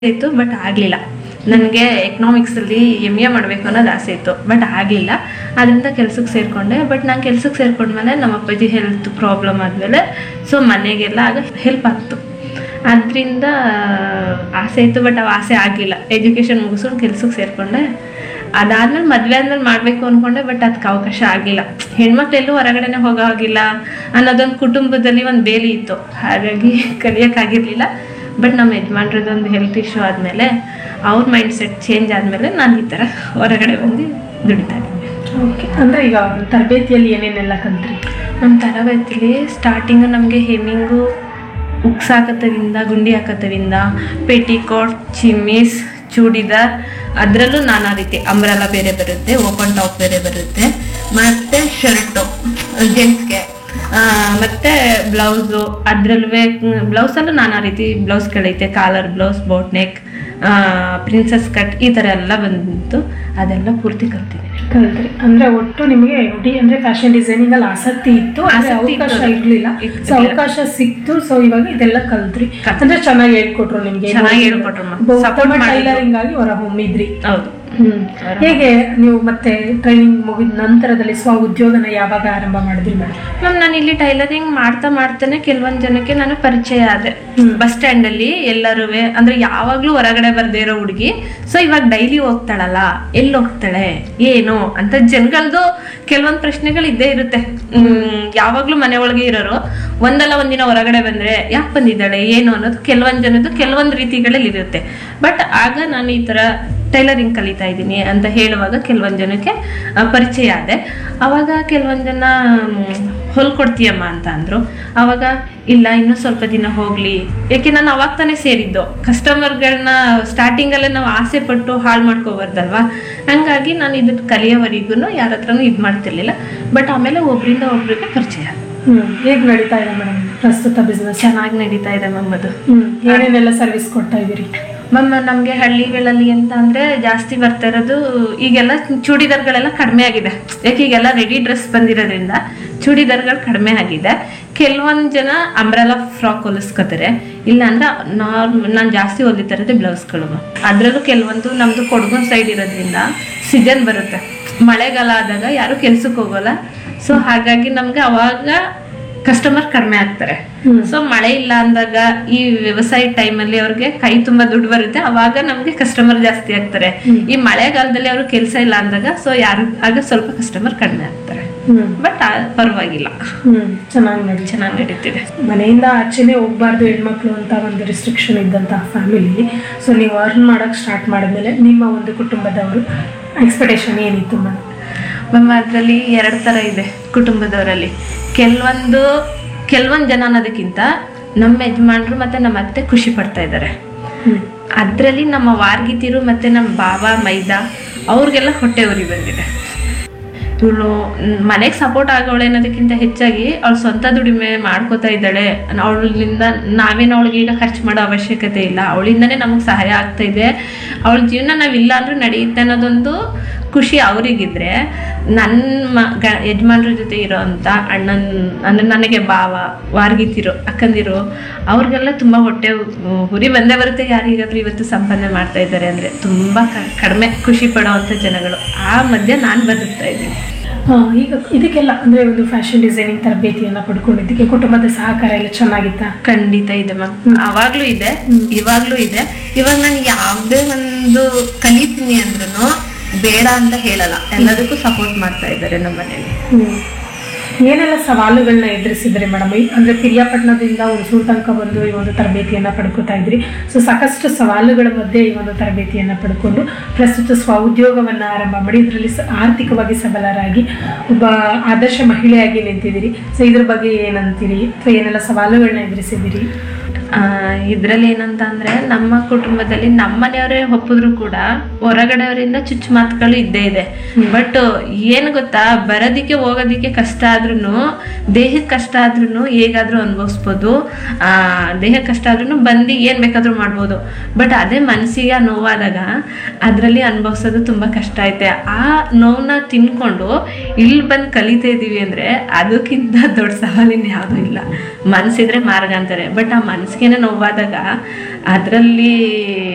ಇತ್ತು ಬಟ್ ಆಗಲಿಲ್ಲ ನನಗೆ ಎಕನಾಮಿಕ್ಸಲ್ಲಿ ಎಮ್ ಎ ಮಾಡಬೇಕು ಅನ್ನೋದು ಆಸೆ ಇತ್ತು ಬಟ್ ಆಗಲಿಲ್ಲ ಅದರಿಂದ ಕೆಲ್ಸಕ್ಕೆ ಸೇರಿಕೊಂಡೆ ಬಟ್ ನಾನು ಕೆಲ್ಸಕ್ಕೆ ಸೇರ್ಕೊಂಡ್ಮೇಲೆ ನಮ್ಮ ಅಪ್ಪಾಜಿ ಹೆಲ್ತ್ ಪ್ರಾಬ್ಲಮ್ ಆದಮೇಲೆ ಸೊ ಮನೆಗೆಲ್ಲ ಆಗ ಹೆಲ್ಪ್ ಆಗ್ತು ಅದರಿಂದ ಆಸೆ ಇತ್ತು ಬಟ್ ಅವು ಆಸೆ ಆಗಲಿಲ್ಲ ಎಜುಕೇಷನ್ ಮುಗಿಸ್ಕೊಂಡು ಕೆಲ್ಸಕ್ಕೆ ಸೇರಿಕೊಂಡೆ ಅದಾದ್ಮೇಲೆ ಮದುವೆ ಆದ್ಮೇಲೆ ಮಾಡಬೇಕು ಅಂದ್ಕೊಂಡೆ ಬಟ್ ಅದಕ್ಕೆ ಅವಕಾಶ ಆಗಿಲ್ಲ ಹೆಣ್ಮಕ್ಳೆಲ್ಲೂ ಹೊರಗಡೆನೆ ಹೋಗೋ ಹಾಗಿಲ್ಲ ಅನ್ನೋದೊಂದು ಕುಟುಂಬದಲ್ಲಿ ಒಂದು ಬೇಲಿ ಇತ್ತು ಹಾಗಾಗಿ ಕಲಿಯೋಕ್ಕಾಗಿರ್ಲಿಲ್ಲ ಬಟ್ ನಮ್ಮ ಯಜಮಾನ್ರದ್ದೊಂದು ಹೆಲ್ತ್ ಇಶ್ಯೂ ಆದಮೇಲೆ ಅವ್ರ ಮೈಂಡ್ ಸೆಟ್ ಚೇಂಜ್ ಆದಮೇಲೆ ನಾನು ಈ ಥರ ಹೊರಗಡೆ ಬಂದು ದುಡಿತಾ ಇದ್ದೀನಿ ಓಕೆ ಅಂದರೆ ಈಗ ತರಬೇತಿಯಲ್ಲಿ ಏನೇನೆಲ್ಲ ಕಲ್ತ್ರಿ ನಮ್ಮ ತರಬೇತಿಲಿ ಸ್ಟಾರ್ಟಿಂಗು ನಮಗೆ ಹೆಮ್ಮಿಂಗು ಉಕ್ಸ್ ಹಾಕತ್ತವಿಂದ ಗುಂಡಿ ಹಾಕತ್ತವಿಂದ ಪೆಟಿಕೋಟ್ ಚಿಮ್ಮೀಸ್ ಚೂಡಿದಾರ್ ಅದರಲ್ಲೂ ನಾನಾ ರೀತಿ ಅಂಬ್ರೆಲ್ಲ ಬೇರೆ ಬರುತ್ತೆ ಓಪನ್ ಟಾಪ್ ಬೇರೆ ಬರುತ್ತೆ ಮತ್ತು ಶರ್ಟು ಜೆಂಟ್ಸ್ಗೆ ಮತ್ತು ಬ್ಲೌಸು ಅದರಲ್ಲೂ ಬ್ಲೌಸಲ್ಲೂ ನಾನಾ ರೀತಿ ಬ್ಲೌಸ್ಗಳೈತೆ collar blouse boat neck princess cut ಈ ಥರ ಎಲ್ಲ ಬಂತು ಅದೆಲ್ಲ ಪೂರ್ತಿ ಕಲ್ತಿದ್ದೀನಿ ಕಲ್ತ್ರಿ ಅಂದ್ರೆ ಒಟ್ಟು ನಿಮಗೆ ಡಿ ಅಂದ್ರೆ ಫ್ಯಾಷನ್ ಡಿಸೈನಿಂಗ್ ಅಲ್ಲಿ ಆಸಕ್ತಿ ಇತ್ತು ಆದ್ರೆ ಆಸಕ್ತಿ ಅವಕಾಶ ಇತ್ತು. ಇರ್ಲಿಲ್ಲ ಇತ್ತು. ಸೊ ಅವಕಾಶ ಸಿಕ್ತು ಸೊ ಇವಾಗ ಇದೆಲ್ಲ ಕಲ್ತ್ರಿ ಕಲ್ತ್ರಿ. ಅಂದ್ರೆ ಚೆನ್ನಾಗಿ ಹೇಳ್ಕೊಟ್ರು ನಿಮ್ಗೆ ಚೆನ್ನಾಗಿ ಹೇಳ್ಕೊಟ್ರು ಅಮ್ಮ. Support ಮಾಡಿದ್ರು. ಟೈಲರಿಂಗ್ ಆಗಿ ಹೊರ ಹೊಮ್ಮಿದ್ರಿ ಹೌದು ಹ್ಮ್ ಹೇಗೆ ನೀವು ಮತ್ತೆ ಟ್ರೈನಿಂಗ್ ಮುಗಿದ ನಂತರದಲ್ಲಿ ಸ್ವ ಉದ್ಯೋಗನ ಯಾವಾಗ ಆರಂಭ ಮಾಡಿದ್ರಿ ಮೇಡಮ್ ಮ್ಯಾಮ್ ನಾನು ಇಲ್ಲಿ ಟೈಲರಿಂಗ್ ಮಾಡ್ತಾ ಮಾಡ್ತಾನೆ ಕೆಲವೊಂದ್ ಜನಕ್ಕೆ ನಾನು ಪರಿಚಯ ಆದೆ ಹ್ಮ್. ಬಸ್ ಸ್ಟ್ಯಾಂಡ್ ಅಲ್ಲಿ ಎಲ್ಲರೂ ಅಂದ್ರೆ ಯಾವಾಗ್ಲೂ ಹೊರಗಡೆ ಬರ್ದೇ ಇರೋ ಹುಡುಗಿ ಸೊ ಇವಾಗ ಡೈಲಿ ಹೋಗ್ತಾಳಲ್ಲ ಎಲ್ಲಿ ಹೋಗ್ತಾಳೆ ಏನು ಅಂತ ಜನಗಳದು ಕೆಲವೊಂದ್ ಪ್ರಶ್ನೆಗಳು ಇದ್ದೇ ಇರುತ್ತೆ ಹ್ಮ್ ಯಾವಾಗ್ಲೂ ಮನೆ ಒಳಗೆ ಇರೋರು ಒಂದಲ್ಲ ಒಂದಿನ ಹೊರಗಡೆ ಬಂದ್ರೆ ಯಾಕೆ ಬಂದಿದ್ದಾಳೆ ಏನು ಅನ್ನೋದು ಕೆಲವೊಂದ್ ಜನದ್ದು ಕೆಲವೊಂದ್ ರೀತಿಗಳಲ್ಲಿ ಇರುತ್ತೆ ಬಟ್ ಆಗ ನಾನು ಈ ತರ ಟೈಲರಿಂಗ್ ಕಲಿತಾ ಇದ್ದೀನಿ ಅಂತ ಹೇಳುವಾಗ ಕೆಲವೊಂದ್ ಜನಕ್ಕೆ ಆ, ಪರಿಚಯ ಆದೆ ಅವಾಗ ಕೆಲವೊಂದ್ ಜನ ಮ್, ಹೊಲ್ಕೊಡ್ತೀಯಮ್ಮ ಅಂತ ಅಂದ್ರು ಅವಾಗ ಇಲ್ಲ ಇನ್ನೂ ಸ್ವಲ್ಪ ದಿನ ಹೋಗ್ಲಿ ಯಾಕೆ ನಾನು ಅವಾಗ ತಾನೇ ಸೇರಿದ್ದು ಕಸ್ಟಮರ್ಗಳನ್ನ ಸ್ಟಾರ್ಟಿಂಗಲ್ಲೇ ನಾವು ಆಸೆ ಪಟ್ಟು ಹಾಳು ಮಾಡ್ಕೋಬಾರ್ದಲ್ವಾ ಹಂಗಾಗಿ ನಾನು ಇದನ್ನ ಕಲಿಯೋವರೆಗೂ ಯಾರ ಹತ್ರನೂ ಇದು ಮಾಡ್ತಿರ್ಲಿಲ್ಲ ಬಟ್ ಆಮೇಲೆ ಒಬ್ರಿಂದ ಒಬ್ರಿಗೆ ಪರಿಚಯ ಆದ. ಹ್ಮ್ ಹೇಗ್ ನಡೀತಾ ಇದೆ ಮೇಡಮ್ ಪ್ರಸ್ತುತ ಬಿಸ್ನೆಸ್ ಚೆನ್ನಾಗಿ ನಡೀತಾ ಇದೆ ಮ್ಯಾಮ್ ಅದು ಹ್ಮ್ ಏನೇನೆಲ್ಲ ಸರ್ವಿಸ್ ಕೊಡ್ತಾ ಇದೀರಿ ಮ್ಯಾಮ್ ನಮಗೆ ಹಳ್ಳಿಗಳಲ್ಲಿ ಅಂತ ಅಂದ್ರೆ ಜಾಸ್ತಿ ಬರ್ತಾ ಇರೋದು ಈಗೆಲ್ಲ ಚೂಡಿದಾರ್ಗಳೆಲ್ಲ ಕಡಿಮೆ ಆಗಿದೆ ಯಾಕೆ ಈಗೆಲ್ಲ ರೆಡಿ ಡ್ರೆಸ್ ಬಂದಿರೋದ್ರಿಂದ ಚೂಡಿದಾರ್ಗಳು ಕಡಿಮೆ ಆಗಿದೆ ಕೆಲವೊಂದು ಜನ ಅಂಬ್ರೆಲಾ ಫ್ರಾಕ್ ಹೊಲಿಸ್ಕೋತಾರೆ ಇಲ್ಲ ಅಂದ್ರೆ ನಾರ್ಮ್ ನಾನು ಜಾಸ್ತಿ ಹೊಲಿತಾ ಇರೋದೇ ಬ್ಲೌಸ್ಗಳು ಅದರಲ್ಲೂ ಕೆಲವೊಂದು ನಮ್ದು ಕೊಡಗು ಸೈಡ್ ಇರೋದ್ರಿಂದ ಸೀಸನ್ ಬರುತ್ತೆ ಮಳೆಗಾಲ ಆದಾಗ ಯಾರು ಕೆಲ್ಸಕ್ಕೆ ಹೋಗೋಲ್ಲ ಸೊ ಹಾಗಾಗಿ ನಮ್ಗೆ ಅವಾಗ ಕಸ್ಟಮರ್ ಕಡಿಮೆ ಆಗ್ತಾರೆ ಹ್ಮ್. ಸೊ ಮಳೆ ಇಲ್ಲ ಅಂದಾಗ ಈ ವ್ಯವಸಾಯ ಟೈಮಲ್ಲಿ ಅವ್ರಿಗೆ ಕೈ ತುಂಬಾ ದುಡ್ಡು ಬರುತ್ತೆ ಅವಾಗ ನಮ್ಗೆ ಕಸ್ಟಮರ್ ಜಾಸ್ತಿ ಆಗ್ತಾರೆ ಈ ಮಳೆಗಾಲದಲ್ಲಿ ಅವ್ರಿಗೆ ಕೆಲಸ ಇಲ್ಲ ಅಂದಾಗ ಸೊ ಯಾರು ಆಗ ಸ್ವಲ್ಪ ಕಸ್ಟಮರ್ ಕಡಿಮೆ ಆಗ್ತಾರೆ ಹ್ಮ್ ಬಟ್ ಪರವಾಗಿಲ್ಲ ಹ್ಮ್ ಚೆನ್ನಾಗಿ ನಡೀತಾ ಚೆನ್ನಾಗಿ ನಡೀತಿದೆ ಮನೆಯಿಂದ ಆಚೆನೆ ಹೋಗ್ಬಾರ್ದು ಹೆಣ್ಮಕ್ಳು ಅಂತ ಒಂದು ರಿಸ್ಟ್ರಿಕ್ಷನ್ ಇದ್ದಂತಹ ಫ್ಯಾಮಿಲಿ ಸೊ ನೀವು ಅರ್ನ್ ಮಾಡಕ್ ಸ್ಟಾರ್ಟ್ ಮಾಡಿದ್ಮೇಲೆ ನಿಮ್ಮ ಒಂದು ಕುಟುಂಬದವರು ಎಕ್ಸ್ಪೆಕ್ಟೇಷನ್ ಏನಿತ್ತು ಮೇಡಮ್ ಮ್ಯಾಮ್ ಅದರಲ್ಲಿ ಎರಡು ಥರ ಇದೆ ಕುಟುಂಬದವರಲ್ಲಿ ಕೆಲವೊಂದು ಕೆಲವೊಂದು ಜನ ಅನ್ನೋದಕ್ಕಿಂತ ನಮ್ಮ ಯಜಮಾನ್ರು ಮತ್ತೆ ನಮ್ಮ ಅತ್ತೆ ಖುಷಿ ಪಡ್ತಾ ಇದ್ದಾರೆ ಹ್ಮ್ ಅದರಲ್ಲಿ ನಮ್ಮ ವಾರ್ಗಿತಿರು ಮತ್ತೆ ನಮ್ಮ ಬಾವ ಮೈದಾ ಅವ್ರಿಗೆಲ್ಲ ಹೊಟ್ಟೆ ಉರಿ ಬಂದಿದೆ ಇವಳು ಮನೆಗೆ ಸಪೋರ್ಟ್ ಆಗೋಳೆ ಅನ್ನೋದಕ್ಕಿಂತ ಹೆಚ್ಚಾಗಿ ಅವಳು ಸ್ವಂತ ದುಡಿಮೆ ಮಾಡ್ಕೋತಾ ಇದ್ದಾಳೆ ಅವಳಿಂದ ನಾವೇನು ಅವಳಿಗೆ ಈಗ ಖರ್ಚು ಮಾಡೋ ಅವಶ್ಯಕತೆ ಇಲ್ಲ ಅವಳಿಂದನೇ ನಮಗೆ ಸಹಾಯ ಆಗ್ತಾ ಇದೆ ಅವಳ ಜೀವನ ನಾವಿಲ್ಲ ಅಂದ್ರೂ ನಡೆಯುತ್ತೆ ಅನ್ನೋದೊಂದು ಖುಷಿ ಅವರಿಗಿದ್ರೆ ನನ್ನ ಮ ಗ ಯಜಮಾನ್ರ ಜೊತೆ ಇರೋ ಅಂಥ ಅಣ್ಣನ್ ಅಂದರೆ ನನಗೆ ಭಾವ ವಾರ್ಗಿತಿರು ಅಕ್ಕಂದಿರು ಅವ್ರಿಗೆಲ್ಲ ತುಂಬ ಹೊಟ್ಟೆ ಉ- ಉರಿ ಬಂದೇ ಬರುತ್ತೆ ಯಾರಿಗಾದ್ರೂ ಇವತ್ತು ಸಂಪಾದನೆ ಮಾಡ್ತಾ ಇದ್ದಾರೆ ಅಂದರೆ ತುಂಬ ಕಡಿಮೆ ಖುಷಿ ಪಡೋವಂಥ ಜನಗಳು ಆ ಮಧ್ಯೆ ನಾನು ಬದುಕ್ತಾ ಇದ್ದೀನಿ ಆ, ಈಗ ಇದಕ್ಕೆಲ್ಲ ಅಂದ್ರೆ ಒಂದು ಫ್ಯಾಷನ್ ಡಿಸೈನಿಂಗ್ ತರಬೇತಿಯನ್ನ ಪಡ್ಕೊಂಡಿದ್ದಕ್ಕೆ ಕುಟುಂಬದ ಸಹಕಾರ ಎಲ್ಲ ಚೆನ್ನಾಗಿತ್ತಾ ಖಂಡಿತ ಇದೆ ಮ್ಯಾಮ್ ಅವಾಗ್ಲೂ ಇದೆ ಇವಾಗ್ಲೂ ಇದೆ ಇವಾಗ ನಾನು ಯಾವುದೇ ಒಂದು ಕಲಿತೀನಿ ಅಂದ್ರೂ ಬೇಡ ಅಂತ ಹೇಳಲ್ಲ ಎಲ್ಲದಕ್ಕೂ ಸಪೋರ್ಟ್ ಮಾಡ್ತಾ ಇದ್ದಾರೆ ನಮ್ಮ ಮನೇಲಿ ಹ್ಮ್. ಏನೆಲ್ಲ ಸವಾಲುಗಳನ್ನ ಎದುರಿಸಿದ್ರಿ ಮೇಡಮ್ ಅಂದ್ರೆ ಪಿರಿಯಾಪಟ್ಟಣದಿಂದ ಹುಣಸೂರು ತನಕ ಬಂದು ಈ ಒಂದು ತರಬೇತಿಯನ್ನ ಪಡ್ಕೊತಾ ಇದ್ರಿ ಸೊ ಸಾಕಷ್ಟು ಸವಾಲುಗಳ ಮಧ್ಯೆ ಈ ಒಂದು ತರಬೇತಿಯನ್ನ ಪಡ್ಕೊಂಡು ಪ್ರಸ್ತುತ ಸ್ವಉದ್ಯೋಗವನ್ನ ಆರಂಭ ಮಾಡಿ ಇದರಲ್ಲಿ ಸ- ಆರ್ಥಿಕವಾಗಿ ಸಬಲರಾಗಿ ಒಬ್ಬ ಆದರ್ಶ ಮಹಿಳೆಯಾಗಿ ನಿಂತಿದ್ದೀರಿ ಸೊ ಇದ್ರ ಬಗ್ಗೆ ಏನಂತೀರಿ ಅಥವಾ ಏನೆಲ್ಲ ಸವಾಲುಗಳನ್ನ ಎದುರಿಸಿದಿರಿ ಇದರಲ್ಲಿ ಏನಂತ ಅಂದ್ರೆ ನಮ್ಮ ಕುಟುಂಬದಲ್ಲಿ ನಮ್ಮ ಮನೆಯವರೇ ಒಪ್ಪಿದ್ರು ಕೂಡ ಹೊರಗಡೆಯವರಿಂದ ಚುಚ್ಚು ಮಾತುಗಳು ಇದ್ದೇ ಇದೆ ಬಟ್ ಏನು ಗೊತ್ತಾ ಬರೋದಿಕ್ಕೆ ಹೋಗೋದಿಕ್ಕೆ ಕಷ್ಟ ಆದ್ರೂ ದೇಹಕ್ಕೆ ಕಷ್ಟ ಆದ್ರೂ ಹೇಗಾದ್ರೂ ಅನುಭವಿಸ್ಬೋದು ಆ ದೇಹಕ್ಕೆ ಕಷ್ಟ ಆದ್ರೂ ಬಂದು ಏನ್ ಬೇಕಾದ್ರೂ ಮಾಡ್ಬೋದು ಬಟ್ ಅದೇ ಮನಸ್ಸಿಗೆ ಆ ನೋವಾದಾಗ ಅದರಲ್ಲಿ ಅನುಭವಿಸೋದು ತುಂಬಾ ಕಷ್ಟ ಐತೆ ಆ ನೋವನ್ನ ತಿನ್ಕೊಂಡು ಇಲ್ಲಿ ಬಂದು ಕಲಿತಾ ಇದೀವಿ ಅಂದ್ರೆ ಅದಕ್ಕಿಂತ ದೊಡ್ಡ ಸವಾಲಿನ ಯಾವುದೂ ಇಲ್ಲ ಮನಸ್ಸಿದ್ರೆ ಮಾರ್ಗ ಅಂತಾರೆ ಬಟ್ ಆ ಮನಸ್ಸಿಗೆನೆ ನೋವಾದಾಗ ಅದರಲ್ಲಿ